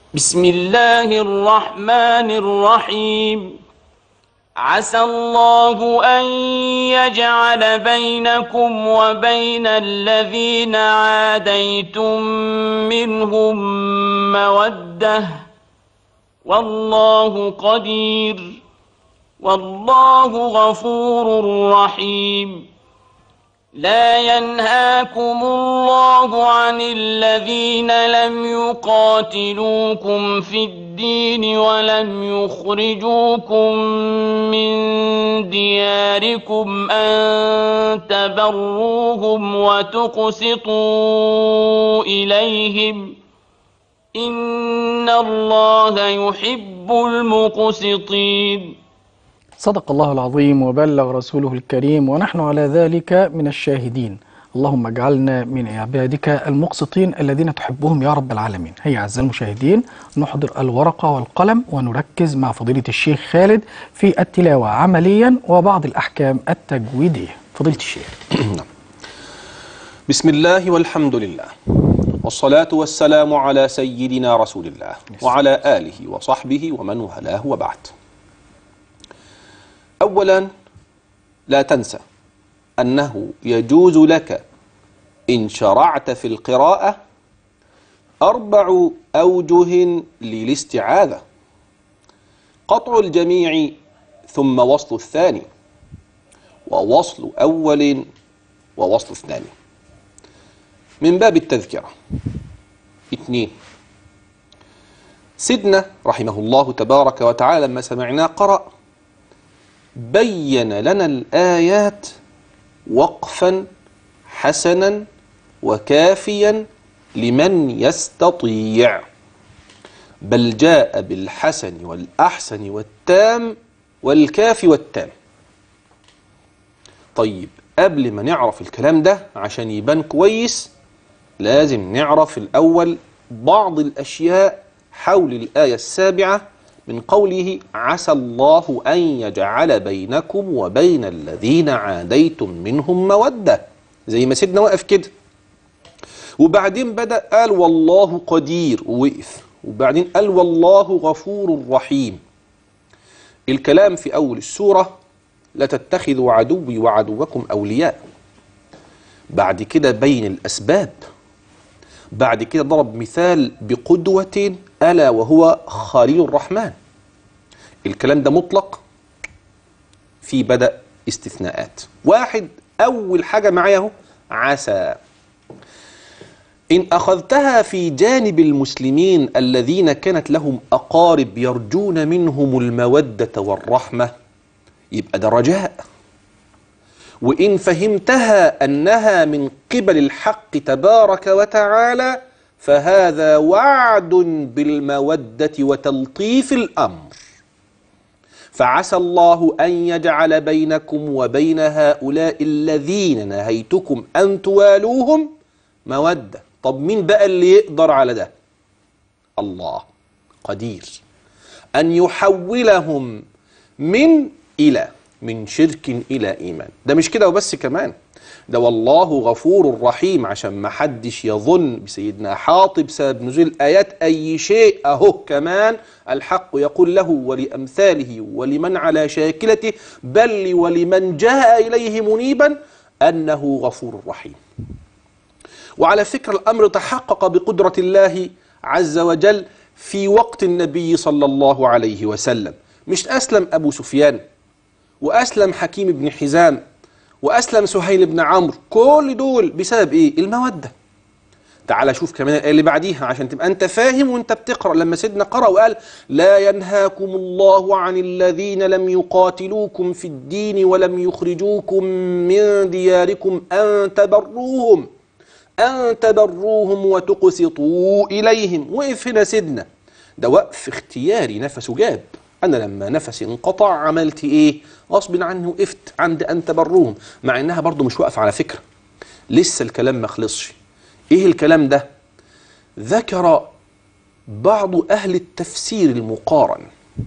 بسم الله الرحمن الرحيم عسى الله أن يجعل بينكم وبين الذين عاديتم منهم مودة والله قدير والله غفور رحيم لا ينهاكم الله عن الذين لم يقاتلوكم في الدين ولم يخرجوكم من دياركم أن تبروهم وتقسطوا إليهم إن الله يحب المقسطين صدق الله العظيم وبلغ رسوله الكريم ونحن على ذلك من الشاهدين اللهم اجعلنا من عبادك المقسطين الذين تحبهم يا رب العالمين هيا أعزائي المشاهدين نحضر الورقة والقلم ونركز مع فضيلة الشيخ خالد في التلاوة عمليا وبعض الأحكام التجويدية فضيلة الشيخ بسم الله والحمد لله والصلاة والسلام على سيدنا رسول الله وعلى آله وصحبه ومن والاه وبعد أولا لا تنسى أنه يجوز لك إن شرعت في القراءة أربع أوجه للاستعاذة قطع الجميع ثم وصل الثاني ووصل أول ووصل اثنان من باب التذكرة اثنين سيدنا رحمه الله تبارك وتعالى لما سمعناه قرأ بين لنا الآيات وقفا حسنا وكافيا لمن يستطيع بل جاء بالحسن والأحسن والتام والكافي والتام طيب قبل ما نعرف الكلام ده عشان يبان كويس لازم نعرف الأول بعض الأشياء حول الآية السابعة من قوله عسى الله أن يجعل بينكم وبين الذين عاديتم منهم مودة زي ما سيدنا وقف كده وبعدين بدأ قال والله قدير ووقف وبعدين قال والله غفور رحيم الكلام في أول السورة لا تتخذوا عدوي وعدوكم أولياء بعد كده بين الأسباب بعد كده ضرب مثال بقدوة ألا وهو خليل الرحمن الكلام ده مطلق في بدأ استثناءات واحد أول حاجة معايا اهو عسى إن أخذتها في جانب المسلمين الذين كانت لهم أقارب يرجون منهم المودة والرحمة يبقى ده رجاء وإن فهمتها أنها من قبل الحق تبارك وتعالى فهذا وعد بالمودة وتلطيف الأمر فعسى الله أن يجعل بينكم وبين هؤلاء الذين نهيتكم أن توالوهم مودة طب مين بقى اللي يقدر على ده الله قدير أن يحولهم من إلى من شرك إلى إيمان ده مش كده وبس كمان ده والله غفور رحيم عشان ما حدش يظن بسيدنا حاطب سبب نزول آيات أي شيء أهو كمان الحق يقول له ولأمثاله ولمن على شاكلته بل ولمن جاء إليه منيبا أنه غفور رحيم وعلى فكرة الأمر تحقق بقدرة الله عز وجل في وقت النبي صلى الله عليه وسلم مش أسلم أبو سفيان وأسلم حكيم بن حزام وأسلم سهيل بن عمرو كل دول بسبب إيه؟ المودة تعال شوف كمان الآية اللي بعديها عشان تبقى أنت فاهم وأنت بتقرأ لما سيدنا قرأ وقال لا ينهاكم الله عن الذين لم يقاتلوكم في الدين ولم يخرجوكم من دياركم أن تبروهم أن تبروهم وتقسطوا إليهم وقف هنا سيدنا ده وقف اختياري نفسه جاب أنا لما نفسي انقطع عملت إيه؟ غصب عني وقفت عند أن تبروهم مع إنها برضو مش واقفة على فكرة لسه الكلام ما خلصش إيه الكلام ده؟ ذكر بعض أهل التفسير المقارن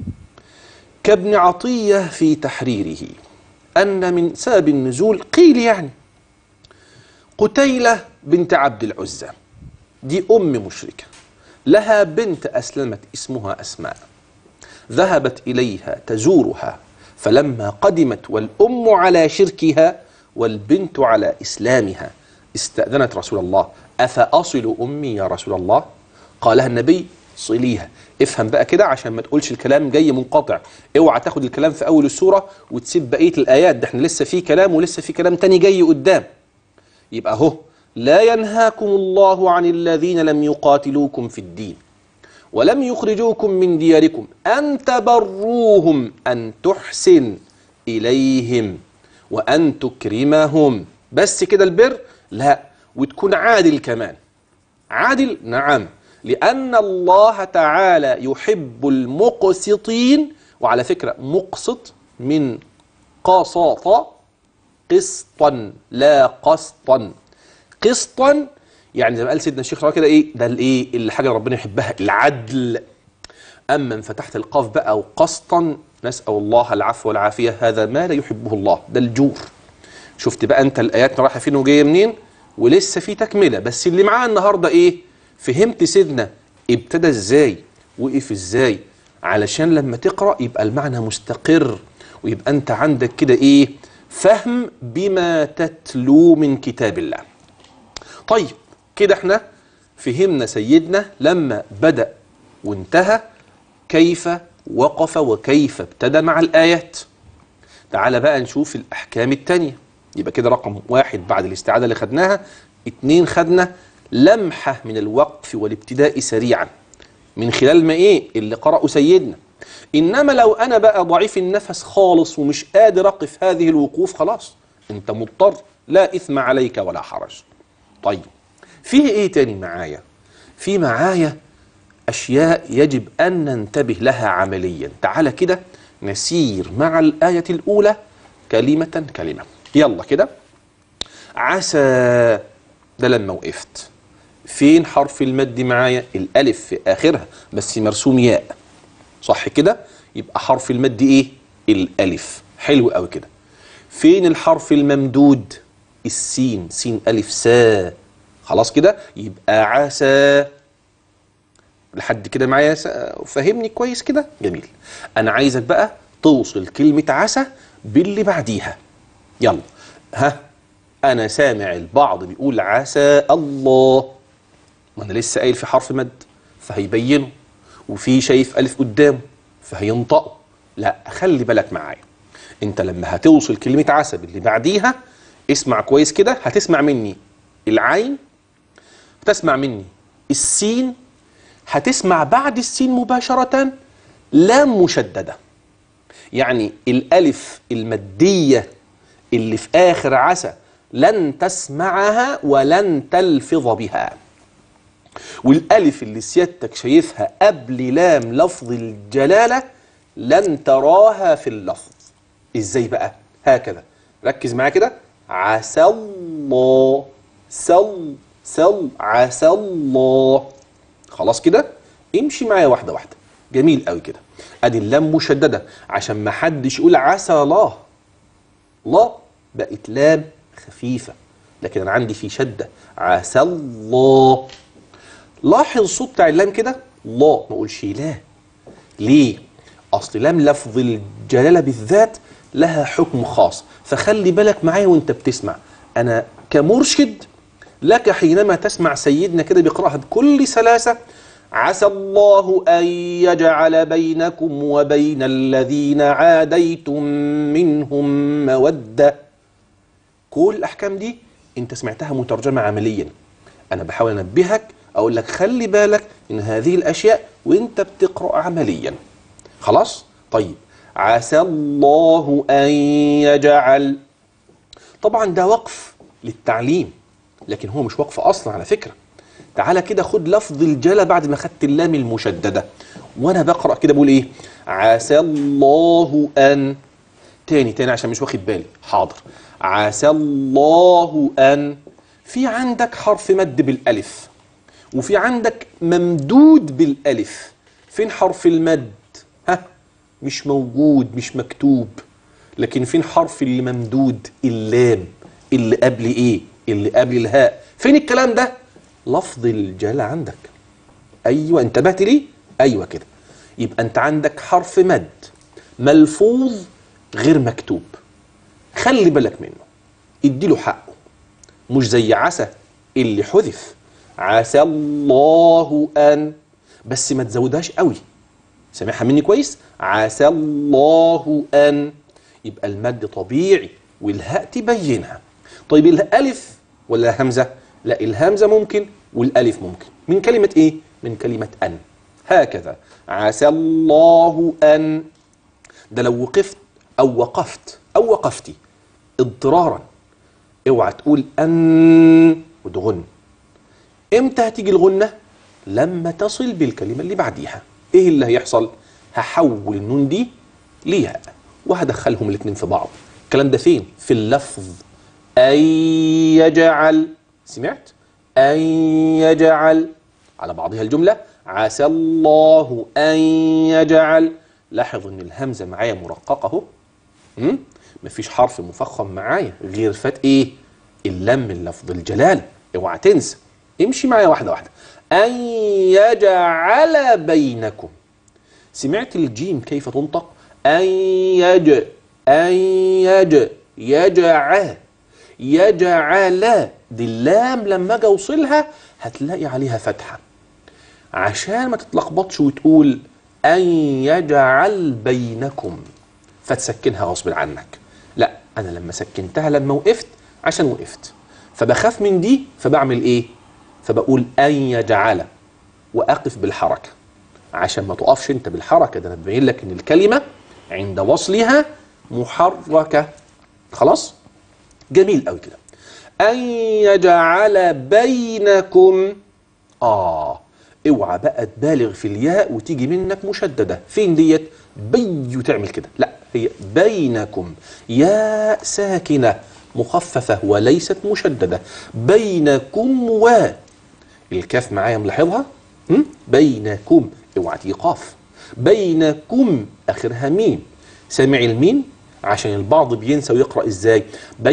كابن عطية في تحريره أن من سبب النزول قيل يعني قتيلة بنت عبد العزة دي أم مشركة لها بنت أسلمت اسمها أسماء ذهبت إليها تزورها فلما قدمت والأم على شركها والبنت على إسلامها استأذنت رسول الله أفأصل أمي يا رسول الله قالها النبي صليها افهم بقى كده عشان ما تقولش الكلام جاي منقطع اوعى تاخد الكلام في أول السورة وتسيب بقية الآيات ده احنا لسه في كلام ولسه في كلام تاني جاي قدام يبقى اهو لا ينهاكم الله عن الذين لم يقاتلوكم في الدين ولم يخرجوكم من دياركم أن تبروهم أن تحسن إليهم وأن تكرمهم بس كده البر لا وتكون عادل كمان عادل نعم لأن الله تعالى يحب المقسطين وعلى فكرة مقسط من قسط قسطا لا قسطا قسطا يعني زي ما قال سيدنا الشيخ كده ايه ده الايه اللي حاجه ربنا يحبها العدل اما ان فتحت القاف بقى وقسطا نسال الله العفو والعافيه هذا ما لا يحبه الله ده الجور شفت بقى انت الايات رايحه فين وجايه منين ولسه في تكمله بس اللي معاه النهارده ايه فهمت سيدنا ابتدى ازاي وقف ازاي علشان لما تقرا يبقى المعنى مستقر ويبقى انت عندك كده ايه فهم بما تتلو من كتاب الله طيب كده احنا فهمنا سيدنا لما بدأ وانتهى كيف وقف وكيف ابتدى مع الآيات تعال بقى نشوف الأحكام التانية يبقى كده رقم واحد بعد الاستعادة اللي خدناها اتنين خدنا لمحة من الوقف والابتداء سريعا من خلال ما ايه اللي قرأه سيدنا انما لو انا بقى ضعيف النفس خالص ومش قادر اقف هذه الوقوف خلاص انت مضطر لا اثم عليك ولا حرج طيب فيه ايه تاني معايا في معايا اشياء يجب ان ننتبه لها عمليا تعالى كده نسير مع الايه الاولى كلمه كلمه يلا كده عسى ده لما وقفت فين حرف المد معايا الالف في اخرها بس مرسوم ياء صح كده يبقى حرف المد ايه الالف حلو قوي كده فين الحرف الممدود السين سين الف سا خلاص كده يبقى عسى لحد كده معايا سا- فهمني كويس كده جميل انا عايزك بقى توصل كلمة عسى باللي بعديها يلا ها انا سامع البعض بيقول عسى الله ما انا لسه قايل في حرف مد فهيبينه وفي شايف الف قدامه فهينطقه لا خلي بالك معايا انت لما هتوصل كلمه عسى اللي بعديها اسمع كويس كده هتسمع مني العين هتسمع مني السين هتسمع بعد السين مباشره لام مشدده يعني الالف الماديه اللي في اخر عسى لن تسمعها ولن تلفظ بها والالف اللي سيادتك شايفها قبل لام لفظ الجلاله لن تراها في اللفظ ازاي بقى هكذا ركز معايا كده عسى الله سل سل عسى الله خلاص كده امشي معايا واحده واحده جميل قوي كده ادي اللام مشدده عشان ما حدش يقول عسى الله الله بقت لام خفيفه لكن انا عندي في شده عسى الله لاحظ صوت بتاع اللام كده لا ما اقولش لا ليه اصل لام لفظ الجلاله بالذات لها حكم خاص فخلي بالك معايا وانت بتسمع انا كمرشد لك حينما تسمع سيدنا كده بيقراها بكل سلاسه عسى الله ان يجعل بينكم وبين الذين عاديتم منهم موده كل الاحكام دي انت سمعتها مترجمه عمليا انا بحاول انبهك اقول لك خلي بالك من هذه الاشياء وانت بتقرا عمليا خلاص طيب عسى الله ان يجعل طبعا ده وقف للتعليم لكن هو مش وقف اصلا على فكره تعالى كده خد لفظ الجلاله بعد ما خدت اللام المشدده وانا بقرا كده بقول ايه عسى الله ان تاني تاني عشان مش واخد بالي حاضر عسى الله ان في عندك حرف مد بالالف وفي عندك ممدود بالالف فين حرف المد ها مش موجود مش مكتوب لكن فين حرف اللي ممدود اللام اللي قبل ايه اللي قبل الهاء فين الكلام ده لفظ الجلاله عندك ايوه انتبهت ليه ايوه كده يبقى انت عندك حرف مد ملفوظ غير مكتوب خلي بالك منه اديله حقه مش زي عسى اللي حذف عسى الله ان بس ما تزودهاش قوي سامعها مني كويس عسى الله ان يبقى المد طبيعي والهاء تبينها طيب الالف ولا همزه لا الهمزه ممكن والالف ممكن من كلمه ايه من كلمه ان هكذا عسى الله ان ده لو وقفت او وقفت او وقفتي اضطرارا اوعى تقول ان وتغن امتى هتيجي الغنه لما تصل بالكلمه اللي بعديها ايه اللي هيحصل هحول النون دي لياء وهدخلهم الاثنين في بعض الكلام ده فين في اللفظ ان يجعل سمعت ان يجعل على بعضها الجمله عسى الله ان يجعل لاحظ ان الهمزه معايا مرققه اهو م? مفيش حرف مفخم معايا غير فات ايه اللام من لفظ الجلال اوعى تنسى امشي معايا واحده واحده ان يجعل بينكم سمعت الجيم كيف تنطق ان يج ان يج يجع يجعل دي اللام لما اجي اوصلها هتلاقي عليها فتحه عشان ما تتلخبطش وتقول ان يجعل بينكم فتسكنها غصب عنك لا انا لما سكنتها لما وقفت عشان وقفت فبخاف من دي فبعمل ايه فبقول ان يجعل واقف بالحركه عشان ما تقفش انت بالحركه ده انا ببين لك ان الكلمه عند وصلها محركه خلاص جميل قوي كده ان يجعل بينكم اه اوعى بقى تبالغ في الياء وتيجي منك مشدده فين ديت بي وتعمل كده لا هي بينكم ياء ساكنه مخففه وليست مشدده بينكم و الكاف معايا ملاحظها م? بينكم اوعى تيجي قاف بينكم اخرها ميم سامع الميم عشان البعض بينسى ويقرا ازاي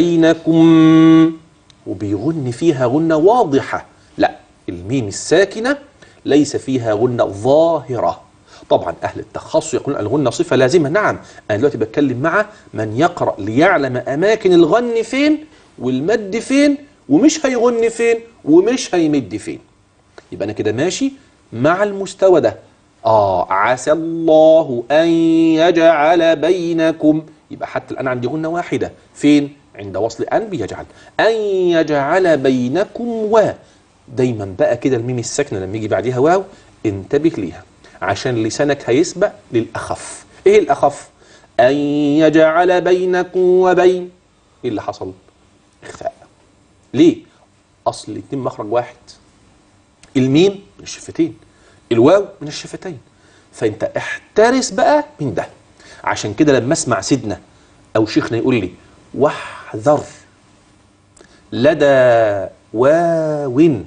بينكم وبيغن فيها غنه واضحه لا الميم الساكنه ليس فيها غنه ظاهره طبعا اهل التخصص يقولون الغنه صفه لازمه نعم انا دلوقتي بتكلم مع من يقرا ليعلم اماكن الغن فين والمد فين ومش هيغن فين ومش هيمد فين يبقى انا كده ماشي مع المستوى ده اه عسى الله ان يجعل بينكم يبقى حتى الان عندي غنه واحده فين عند وصل ان بيجعل ان يجعل بينكم و دايما بقى كده الميم الساكنه لما يجي بعديها واو انتبه ليها عشان لسانك هيسبق للاخف ايه الاخف ان يجعل بينكم وبين ايه اللي حصل اخفاء ليه اصل الاتنين مخرج واحد الميم من الشفتين الواو من الشفتين فانت احترس بقى من ده عشان كده لما اسمع سيدنا او شيخنا يقول لي واحذر لدى واو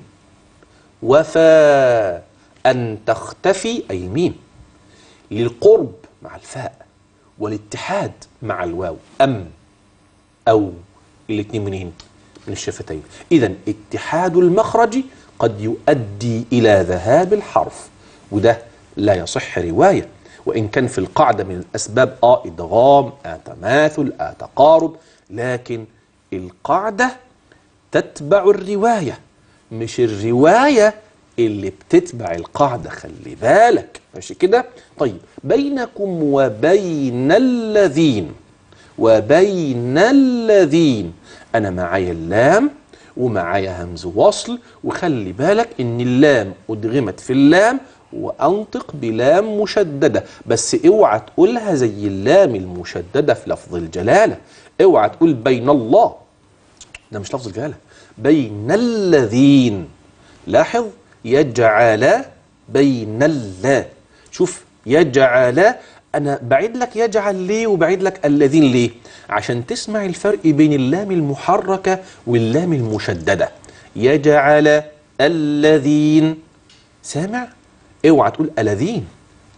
وفاء أن تختفي أي الميم للقرب مع الفاء والاتحاد مع الواو أم أو الاثنين منين؟ من الشفتين إذا اتحاد المخرج قد يؤدي إلى ذهاب الحرف وده لا يصح رواية وإن كان في القاعدة من الأسباب آه إدغام آه تماثل آه تقارب لكن القاعدة تتبع الرواية مش الرواية اللي بتتبع القاعدة خلي بالك ماشي كده طيب بينكم وبين الذين وبين الذين أنا معايا اللام ومعايا همز وصل وخلي بالك إن اللام أدغمت في اللام وأنطق بلام مشددة بس اوعى تقولها زي اللام المشددة في لفظ الجلالة اوعى تقول بين الله ده مش لفظ الجلالة بين الذين لاحظ يجعل بين الله شوف يجعل انا بعيد لك يجعل ليه وبعيد لك الذين ليه عشان تسمع الفرق بين اللام المحركة واللام المشددة يجعل الذين سامع اوعى تقول الذين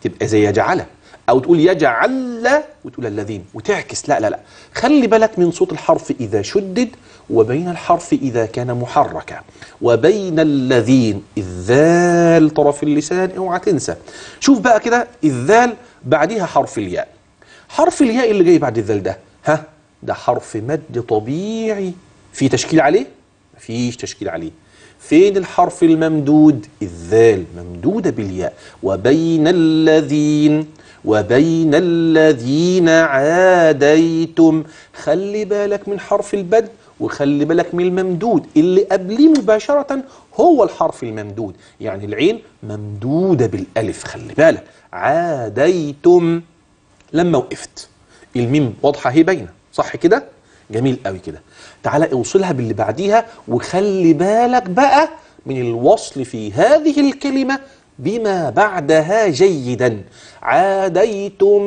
تبقى زي يجعل او تقول يجعل وتقول الذين وتعكس لا لا لا خلي بالك من صوت الحرف اذا شدد وبين الحرف اذا كان محركا وبين الذين الذال طرف اللسان اوعى تنسى شوف بقى كده الذال بعدها حرف الياء حرف الياء اللي جاي بعد الذال ده ها ده حرف مد طبيعي في تشكيل عليه مفيش تشكيل عليه فين الحرف الممدود الذال ممدودة بالياء وبين الذين وبين الذين عاديتم خلي بالك من حرف البد وخلي بالك من الممدود اللي قبليه مباشرة هو الحرف الممدود يعني العين ممدودة بالألف خلي بالك عاديتم لما وقفت الميم واضحة هي باينة صح كده جميل قوي كده تعالى اوصلها باللي بعديها وخلي بالك بقى من الوصل في هذه الكلمة بما بعدها جيدا عاديتم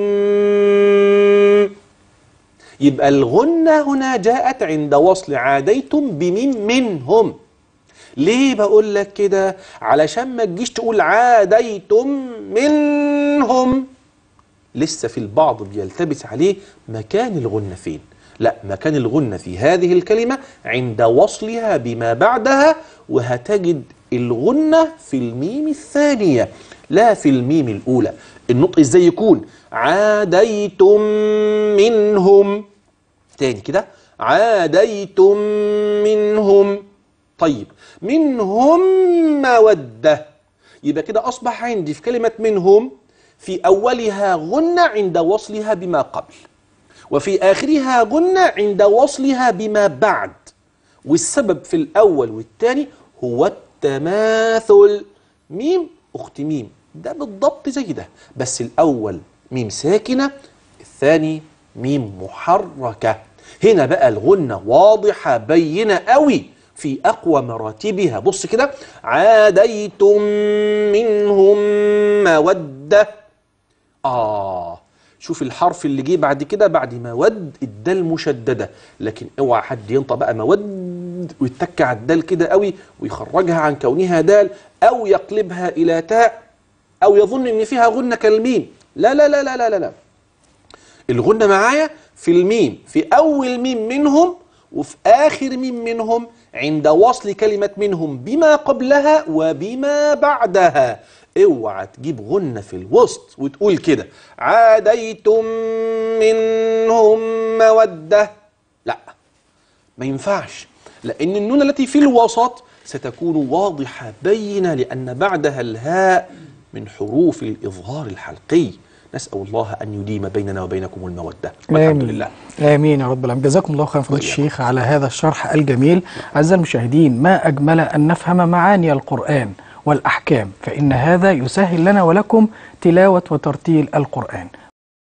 يبقى الغنة هنا جاءت عند وصل عاديتم بميم منهم ليه بقول لك كده علشان ما تجيش تقول عاديتم منهم لسه في البعض بيلتبس عليه مكان الغنة فين لا مكان الغنة في هذه الكلمة عند وصلها بما بعدها وهتجد الغنة في الميم الثانية لا في الميم الأولى النطق ازاي يكون عاديتم منهم تاني كده عاديتم منهم طيب منهم مودة يبقى كده أصبح عندي في كلمة منهم في أولها غنة عند وصلها بما قبل وفي آخرها غنة عند وصلها بما بعد والسبب في الأول والثاني هو التماثل ميم أخت ميم ده بالضبط زي ده بس الأول ميم ساكنة الثاني ميم محركة هنا بقى الغنة واضحة بينة قوي في أقوى مراتبها بص كده عاديتم منهم مودة آه شوف الحرف اللي جه بعد كده بعد مود الدال مشددة لكن اوعى حد ينطق بقى مود ويتك على الدال كده قوي ويخرجها عن كونها دال او يقلبها الى تاء او يظن ان فيها غنة كالميم لا لا لا لا لا لا, لا. الغنة معايا في الميم في اول ميم منهم وفي اخر ميم منهم عند وصل كلمة منهم بما قبلها وبما بعدها اوعى تجيب غنة في الوسط وتقول كده عاديتم منهم مودة لا ما ينفعش لأن النون التي في الوسط ستكون واضحة بينة لأن بعدها الهاء من حروف الإظهار الحلقي نسأل الله أن يديم بيننا وبينكم المودة والحمد آمين. لله آمين يا رب العالمين جزاكم الله خيرا فضيلة وإياكم. الشيخ على هذا الشرح الجميل أعزائي المشاهدين ما أجمل أن نفهم معاني القرآن والأحكام فإن هذا يسهل لنا ولكم تلاوة وترتيل القرآن